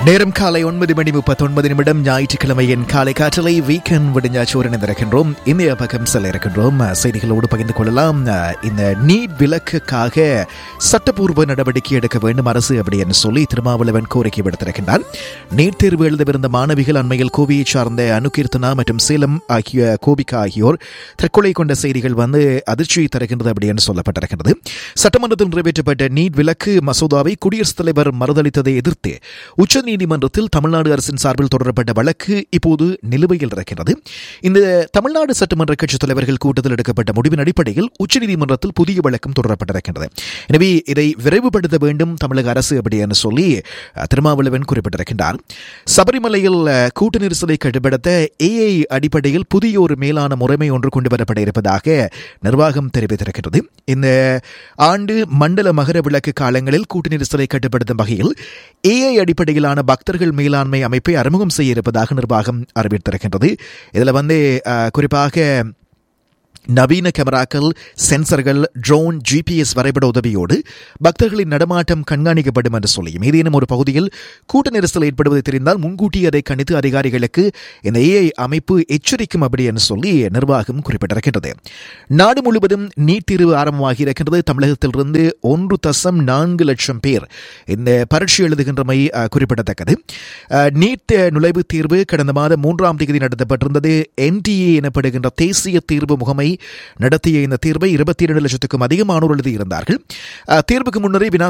நேரம் காலை ஒன்பது மணி முப்பத்தொன்பது நிமிடம் ஞாயிற்றுக்கிழமையின் காலை காற்றலை வீக்கெண்ட் விடிஞ்சாச்சோர் இணைந்திருக்கின்றோம் இந்திய பக்கம் செல்ல இருக்கின்றோம் செய்திகளோடு பகிர்ந்து கொள்ளலாம் இந்த நீட் விலக்குக்காக சட்டப்பூர்வ நடவடிக்கை எடுக்க வேண்டும் அரசு அப்படி என்று சொல்லி திருமாவளவன் கோரிக்கை விடுத்திருக்கின்றார் நீட் தேர்வு எழுதவிருந்த மாணவிகள் அண்மையில் கோபியை சார்ந்த அனுகீர்த்தனா மற்றும் சேலம் ஆகிய கோபிகா ஆகியோர் தற்கொலை கொண்ட செய்திகள் வந்து அதிர்ச்சியை தருகின்றது அப்படி என்று சொல்லப்பட்டிருக்கிறது சட்டமன்றத்தில் நிறைவேற்றப்பட்ட நீட் விலக்கு மசோதாவை குடியரசுத் தலைவர் மறுதளித்ததை எதிர்த்து உச்சநீதிமன்றத்தில் தமிழ்நாடு அரசின் சார்பில் தொடரப்பட்ட வழக்கு இப்போது நிலுவையில் இருக்கிறது இந்த தமிழ்நாடு சட்டமன்ற கட்சித் தலைவர்கள் கூட்டத்தில் எடுக்கப்பட்ட முடிவின் அடிப்படையில் உச்சநீதிமன்றத்தில் புதிய வழக்கம் தொடரப்பட்டிருக்கிறது எனவே இதை விரைவுபடுத்த வேண்டும் தமிழக அரசு அப்படி என்று சொல்லி அஹ், திருமாவளவன் குறிப்பிட்டிருக்கின்றார் சபரிமலையில் அஹ், கூட்டு நெரிசலை கட்டுப்படுத்த ஏஐ அடிப்படையில் புதிய ஒரு மேலான முறைமை ஒன்று கொண்டு வரப்பட இருப்பதாக நிர்வாகம் தெரிவித்திருக்கிறது இந்த ஆண்டு மண்டல மகர விளக்கு காலங்களில் கூட்டு நெரிசலை கட்டுப்படுத்தும் வகையில் ஏஐ அடிப்படையிலான பக்தர்கள் மேலாண்மை அமைப்பை அறிமுகம் செய்ய இருப்பதாக நிர்வாகம் அறிவித்திருக்கின்றது இதில் வந்து அஹ், குறிப்பாக நவீன கேமராக்கள் சென்சர்கள் ட்ரோன் ஜிபிஎஸ் வரைபட உதவியோடு பக்தர்களின் நடமாட்டம் கண்காணிக்கப்படும் என்று சொல்லியும் ஏதேனும் ஒரு பகுதியில் கூட்ட நெரிசல் ஏற்படுவது தெரிந்தால் முன்கூட்டி அதை கணித்து அதிகாரிகளுக்கு இந்த ஏஐ அமைப்பு எச்சரிக்கும் அப்படி என்று சொல்லி நிர்வாகம் குறிப்பிட்டிருக்கின்றது நாடு முழுவதும் நீட் தேர்வு ஆரம்பமாகி இருக்கின்றது தமிழகத்திலிருந்து ஒன்று தசம் நான்கு லட்சம் பேர் இந்த பரீட்சை எழுதுகின்றமை அஹ், குறிப்பிடத்தக்கது அஹ், நீட் நுழைவுத் தேர்வு கடந்த மாதம் மூன்றாம் தேதி நடத்தப்பட்டிருந்தது என்டிஏ எனப்படுகின்ற தேசிய தேர்வு முகமை நடத்திய இந்த தேர்வை இருபத்தி இரண்டு லட்சத்துக்கும் அதிகமானோர் எழுதியிருந்தார்கள் அஹ், தேர்வுக்கு முன்னரே வினா